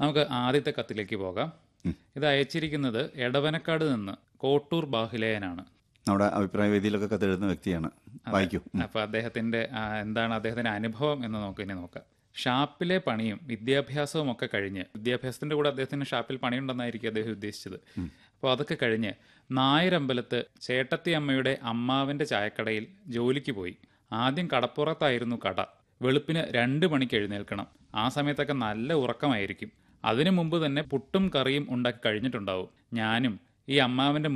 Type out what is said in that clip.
നമുക്ക് ആദ്യത്തെ കത്തിലേക്ക് പോകാം ഇത് അയച്ചിരിക്കുന്നത് എടവനക്കാട് നിന്ന് കോട്ടൂർ ബാഹുലേയനാണ് നമ്മുടെ അഭിപ്രായ വേദിയിലൊക്കെ കത്തെഴുതുന്ന വ്യക്തിയാണ് വായിക്കൂ ഉം. അപ്പൊ അദ്ദേഹത്തിന്റെ ആ, എന്താണ് അദ്ദേഹത്തിന്റെ അനുഭവം എന്ന് നമുക്ക് ഇനി നോക്കാം ഷാപ്പിലെ പണിയും വിദ്യാഭ്യാസവും ഒക്കെ കഴിഞ്ഞ് വിദ്യാഭ്യാസത്തിന്റെ കൂടെ അദ്ദേഹത്തിന് ഷാപ്പിൽ പണിയുണ്ടെന്നായിരിക്കും അദ്ദേഹം ഉദ്ദേശിച്ചത് അപ്പോൾ അതൊക്കെ കഴിഞ്ഞ് നായരമ്പലത്ത് ചേട്ടത്തി അമ്മയുടെ അമ്മാവന്റെ ചായക്കടയിൽ ജോലിക്ക് പോയി ആദ്യം കടപ്പുറത്തായിരുന്നു കട വെളുപ്പിന് രണ്ട് മണിക്ക് എഴുന്നേൽക്കണം ആ സമയത്തൊക്കെ നല്ല ഉറക്കമായിരിക്കും അതിനു മുമ്പ് തന്നെ പുട്ടും കറിയും ഉണ്ടാക്കി കഴിഞ്ഞിട്ടുണ്ടാവും ഞാനും ഈ അമ്മാവന്റെ